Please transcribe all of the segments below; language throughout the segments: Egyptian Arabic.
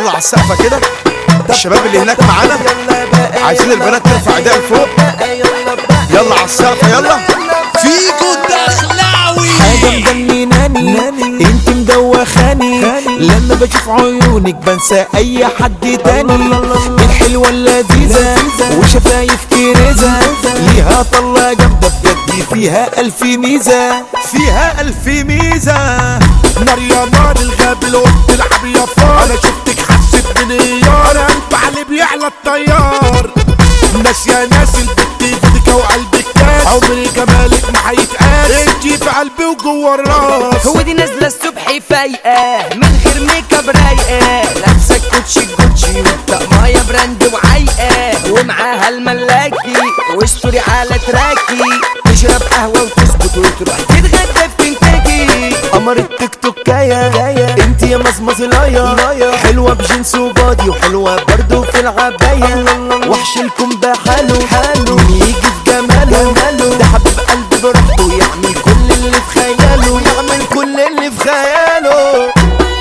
يلا على السقفه كده الشباب اللي هناك معانا عايزين البنات ترفع ايديها لفوق يلا على السقفه يلا فيكو الدخلاوي حاجة مجنناني انت مدوخاني لما بشوف عيونك بنسى اي حد تاني الحلوة اللذيذة وشفايف كريزة ليها طلة جامدة بجد فيها الف ميزة فيها الف ميزه نار يا نار الغابل وبتلعب يا فار انا شفتك حسيت بنيار انا قلب علي بيعلى الطيار ناس يا ناس البت فيديكا وقلبك كاس عمري جمالك ما هيتقاس انتي في قلبي وجوه الراس هو دي نازله الصبح فايقه من غير ميك اب رايقه لابسه كوتشي كوتشي وطقمايه براند وعايقه ومعاها الملاكي وستوري على تراكي تشرب قهوه وتسكت وتروح تتغدى في كنتاكي قمر التيك توك جاية انت يا مصمصلاية حلوة بجنس وبادي وحلوة برضو في العباية وحش لكم بحاله حاله يجي في جماله ده حبيب قلبي براحته يعمل كل اللي في خياله يعمل كل اللي في خياله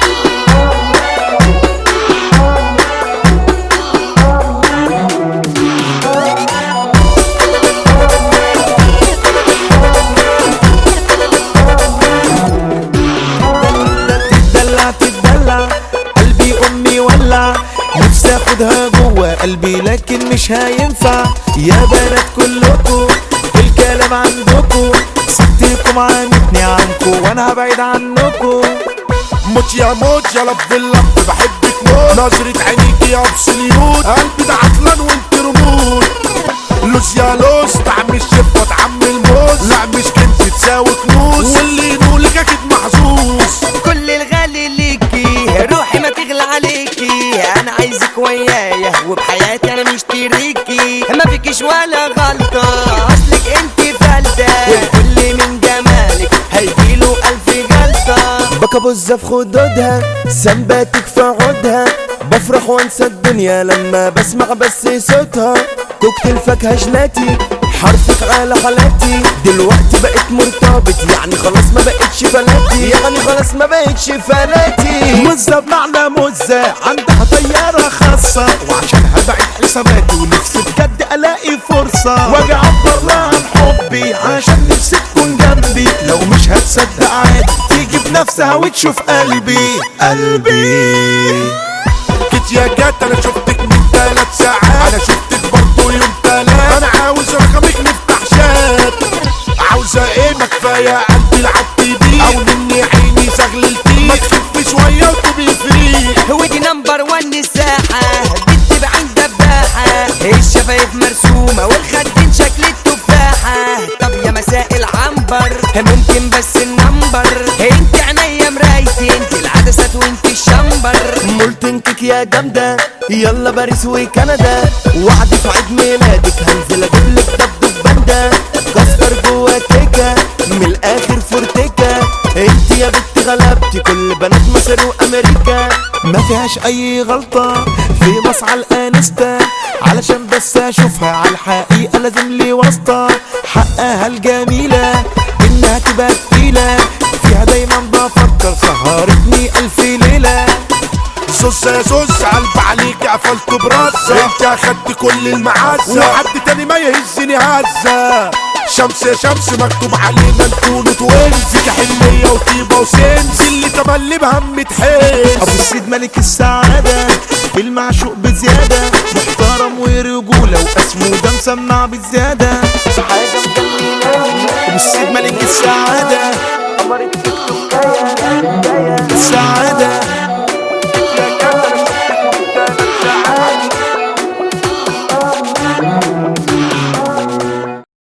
تدلع تدلع قلبي امي ولع نفسي اخدها جوه قلبي لكن مش هينفع يا بنات كلكم الكلام عندكم ستكم عانتني عنكم وانا هبعد عنكم موت يا موت يا لف اللف بحبك موت نظرة عينيك يا ابسوليوت قلبي ده عطلان وانت رموت لوز يا لوز طعم الشفة طعم الموز لا مش كنت تساوي كنوز واللي ينولك اكيد محظوظ كل الغالي ليكي روحي ما تغلى عليكي انا عايزك ويايا وبحياتي انا مشتريكي ما فيكيش ولا غلطة اصلك انت فلتة والكل من جمالك هيجيله الف جلطة بكى بزة في خدودها سنباتك في عودها بفرح وانسى الدنيا لما بسمع بس صوتها كوكتيل فاكهة جلاتي حرفك على حالاتي دلوقتي بقيت مرتبط يعني خلاص ما بقتش فلاتي يعني خلاص ما بقتش فلاتي مزة بمعنى مزة عندها طيارة خاصة وعشانها بعت حساباتي ونفسي بجد الاقي فرصة واجي اعبر لها عن حبي عشان نفسي تكون جنبي لو مش هتصدق عادي تيجي بنفسها وتشوف قلبي قلبي جيت يا جات انا شفتك من ثلاث ساعات انا شفتك برضو يوم تلات انا عاوز رقمك نفتح شات عاوزة ايه ما كفاية قلبي لعبت بيه او مني عيني زغللتيه ما تخف شوية وتبقي فري هو دي نمبر ون الساحة بنت بعين دباحة الشفايف مرسومة والخدين شكل التفاحة طب يا مساء العنبر ممكن بس النمبر انت عينيا مرايتي انت العدسات وانت الشمبر مولتنكك يا جامدة يلا باريس وكندا وعد في عيد ميلادك هنزل اجيب لك دبدوب باندا كسر جوا كيكة من الاخر فورتيكا انت يا بنت غلبتي كل بنات مصر وامريكا ما فيهاش اي غلطة في مصعى الانستا علشان بس اشوفها على الحقيقة لازم لي واسطة حقها الجميلة انها تبقى تقيلة فيها دايما بفكر سهرتني الف ليلة صوص يا صوص قلب عليك قفلته براسة انت اخدت كل المعزة وحد تاني ما يهزني هزة شمس يا شمس مكتوب علينا نكون توين فيك حنية وطيبة وسنس اللي تملي بهم تحس ابو السيد ملك السعادة المعشوق بزيادة محترم ورجولة واسمه ده مسمع بزيادة حاجة مجننة ابو السيد ملك السعادة